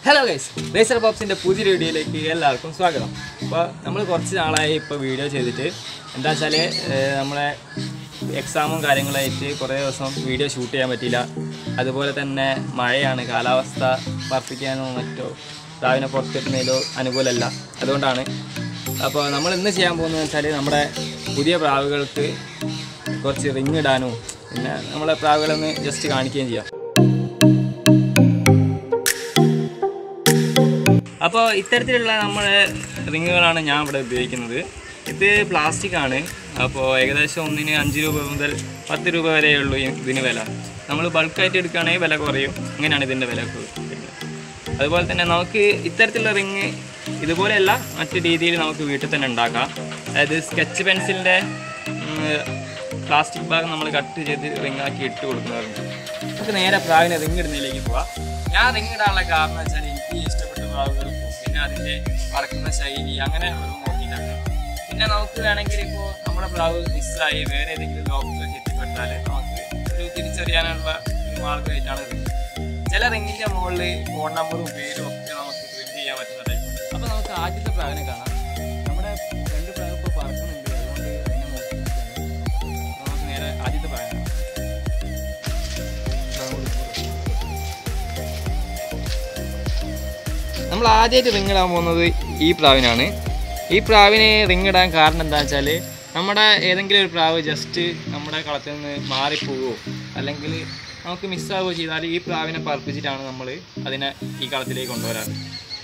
Hello guys razor ബോക്സിൻ്റെ പുതിയൊരു വീഡിയോയിലേക്ക് എല്ലാവർക്കും സ്വാഗതം അപ്പോൾ നമ്മൾ കുറച്ച് നാളായി ഇപ്പോൾ വീഡിയോ ചെയ്തിട്ട് എന്താ വെച്ചാൽ നമ്മളെ എക്സാമും കാര്യങ്ങളായിട്ട് കുറേ ദിവസം വീഡിയോ ഷൂട്ട് ചെയ്യാൻ പറ്റിയില്ല അതുപോലെ തന്നെ മഴയാണ് കാലാവസ്ഥ വർദ്ധിക്കാനോ മറ്റോ രാവിലെ പുറത്തിടുന്നതിലോ അനുകൂലമല്ല അതുകൊണ്ടാണ് അപ്പോൾ നമ്മൾ ഇന്ന് ചെയ്യാൻ പോകുന്നത് വെച്ചാൽ നമ്മുടെ പുതിയ പ്രാവുകൾക്ക് കുറച്ച് റിങ് ഇടാനും പിന്നെ നമ്മളെ പ്രാവുകളൊന്ന് ജസ്റ്റ് കാണിക്കുകയും ചെയ്യാം അപ്പോൾ ഇത്തരത്തിലുള്ള നമ്മുടെ റിങ്ങുകളാണ് ഞാൻ ഇവിടെ ഉപയോഗിക്കുന്നത് ഇത് പ്ലാസ്റ്റിക് ആണ് അപ്പോൾ ഏകദേശം ഒന്നിന് അഞ്ച് രൂപ മുതൽ പത്ത് രൂപ വരെയുള്ളൂ ഈ- ഇതിന് വില നമ്മൾ ബൾക്കായിട്ട് എടുക്കുകയാണെങ്കിൽ വില കുറയും അങ്ങനെയാണ് ഇതിൻ്റെ വില വരുന്നത് അതുപോലെ തന്നെ നമുക്ക് ഇത്തരത്തിലുള്ള റിങ് ഇതുപോലെയല്ല മറ്റു രീതിയിൽ നമുക്ക് വീട്ടിൽ തന്നെ ഉണ്ടാക്കാം അതായത് സ്കെച്ച് പെൻസിലിൻ്റെ പ്ലാസ്റ്റിക് ഭാഗം നമ്മൾ കട്ട് ചെയ്ത് റിങ്ങാക്കി ഇട്ട് കൊടുക്കുന്നവരുണ്ട് നമുക്ക് നേരെ പ്രാവിനെ റിങ് ഇടുന്നതിലേക്ക് പോവാം ഞാൻ റിങ് ഇടാനുള്ള കാരണം വെച്ചാൽ എനിക്ക് ഇഷ്ടപ്പെട്ട പ്രാവുകൾക്കും പിന്നെ അതിൻ്റെ പറക്കുന്ന ശൈലി അങ്ങനെ ഒരു നോക്കിയിട്ടാണ് പിന്നെ നമുക്ക് വേണമെങ്കിൽ ഇപ്പോൾ നമ്മുടെ പ്രാവ് മിസ്സായി വേറെ ഏതെങ്കിലും ലോകത്തിലേക്ക് എത്തിപ്പെട്ടാൽ നമുക്ക് ഒരു തിരിച്ചറിയാനുള്ള ഒരു മാർഗമായിട്ടാണ് റിങ് ചില റിങ്ങിൻ്റെ മുകളിൽ ഫോൺ നമ്പറും പേരും ഒക്കെ നമുക്ക് പ്രിന്റ് ചെയ്യാൻ പറ്റുന്ന ടൈപ്പുണ്ട് അപ്പോൾ നമുക്ക് ആദ്യത്തെ പ്രാവിനെ കാണാം നമ്മുടെ രണ്ട് പ്രാവ് ഇപ്പോൾ പറക്കുന്നുണ്ട് അതുകൊണ്ട് അതിനെ നോക്കി നിൽക്കുകയാണ്. അപ്പോൾ നമുക്ക് നേരെ ആദ്യത്തെ പ്രാവിനെ കാണാം നമ്മൾ ആദ്യമായിട്ട് റിങ് ഇടാൻ പോകുന്നത് ഈ പ്രാവിനാണ് ഈ പ്രാവിന് റിങ് ഇടാൻ കാരണം എന്താണെന്ന് വെച്ചാൽ നമ്മുടെ ഏതെങ്കിലും ഒരു പ്രാവ് ജസ്റ്റ് നമ്മുടെ കളത്തിൽ നിന്ന് മാറിപ്പോവുകയോ അല്ലെങ്കിൽ നമുക്ക് മിസ്സാവുകയോ ചെയ്താൽ ഈ പ്രാവിനെ പറപ്പിച്ചിട്ടാണ് നമ്മൾ അതിനെ ഈ കളത്തിലേക്ക് കൊണ്ടുവരാറ്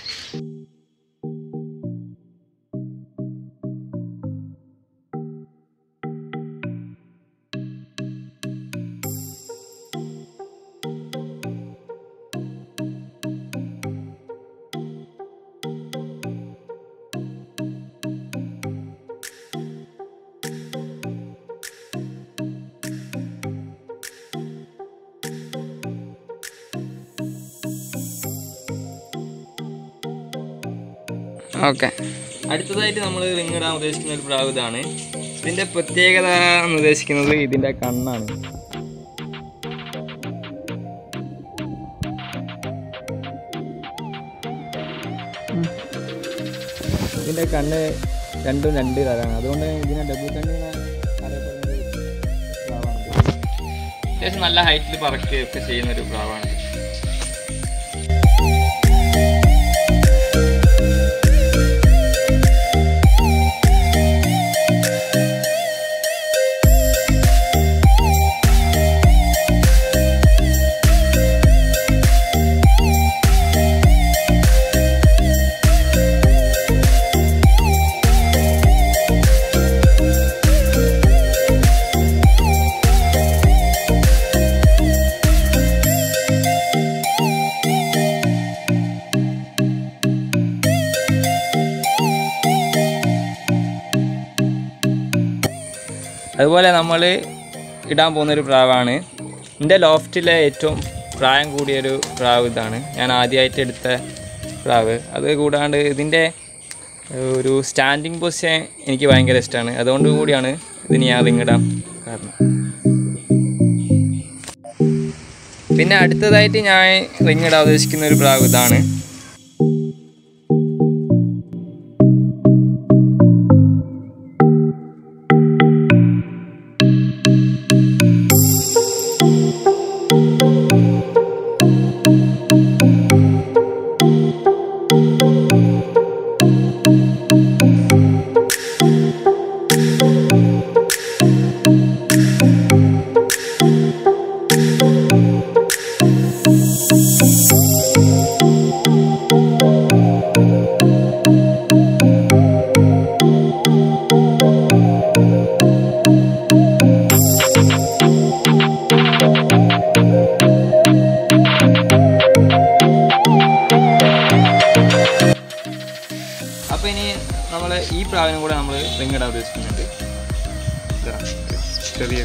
ഓക്കെ അടുത്തതായിട്ട് നമ്മൾ റിങ് ഇടാൻ ഉദ്ദേശിക്കുന്ന ഒരു പ്രാവ് ഇതാണ് ഇതിൻ്റെ പ്രത്യേകത എന്ന് ഉദ്ദേശിക്കുന്നത് ഇതിൻ്റെ കണ്ണാണ് ഇതിൻ്റെ കണ്ണ് രണ്ടും രണ്ട് തരാണ് അതുകൊണ്ട് ഇതിനെ ഡബിൾ കണ്ണ് എന്ന് അറിയപ്പെടുന്ന ഒരു പ്രാവാണ് അത്യാവശ്യം നല്ല ഹൈറ്റിൽ പറക്കുകയൊക്കെ ചെയ്യുന്ന ഒരു പ്രാവാണ് അതുപോലെ നമ്മൾ ഇടാൻ പോകുന്നൊരു പ്രാവാണ് എൻ്റെ ലോഫ്റ്റിലെ ഏറ്റവും പ്രായം കൂടിയൊരു പ്രാവ് ഇതാണ് ഞാൻ ആദ്യമായിട്ട് എടുത്ത പ്രാവ് അത് കൂടാണ്ട് ഇതിൻ്റെ ഒരു സ്റ്റാൻഡിങ് പൊസിഷൻ എനിക്ക് ഭയങ്കര ഇഷ്ടമാണ് അതുകൊണ്ട് കൂടിയാണ് ഇതിന് ഞാൻ റിങ്ങിടാൻ കാരണം പിന്നെ അടുത്തതായിട്ട് ഞാൻ റിങ്ങിടാൻ ഉദ്ദേശിക്കുന്ന ഒരു പ്രാവ് ഇതാണ് അപ്പോൾ ഇനി നമ്മൾ ഈ പ്രാവിനും കൂടെ നമ്മൾ റിങ് ഇടാൻ ഉദ്ദേശിക്കുന്നുണ്ട് ഇതാ, ചെറിയ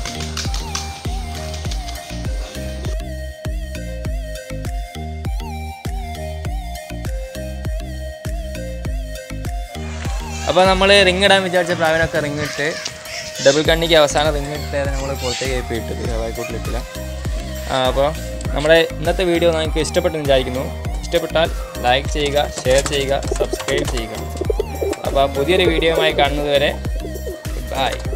അപ്പോൾ നമ്മൾ റിങ് ഇടാൻ വിചാരിച്ച പ്രാവിനൊക്കെ റിങ് ഇട്ട് ഡബിൾ കണ്ണിക്ക് അവസാനം റിങ് ഇട്ട് നമ്മൾ പുറത്തേക്ക് കയറ്റി ഇട്ടത് ഹവായിക്കോട്ടിലിട്ടില്ല അപ്പോൾ നമ്മുടെ ഇന്നത്തെ വീഡിയോ നിങ്ങൾക്ക് ഇഷ്ടപ്പെട്ടെന്ന് വിചാരിക്കുന്നു ഇഷ്ടപ്പെട്ട ഇഷ്ടപ്പെട്ടാൽ ലൈക്ക് ചെയ്യുക ഷെയർ ചെയ്യുക സബ്സ്ക്രൈബ് ചെയ്യുക അപ്പോൾ പുതിയൊരു വീഡിയോയുമായി കാണുന്നതുവരെ ബൈ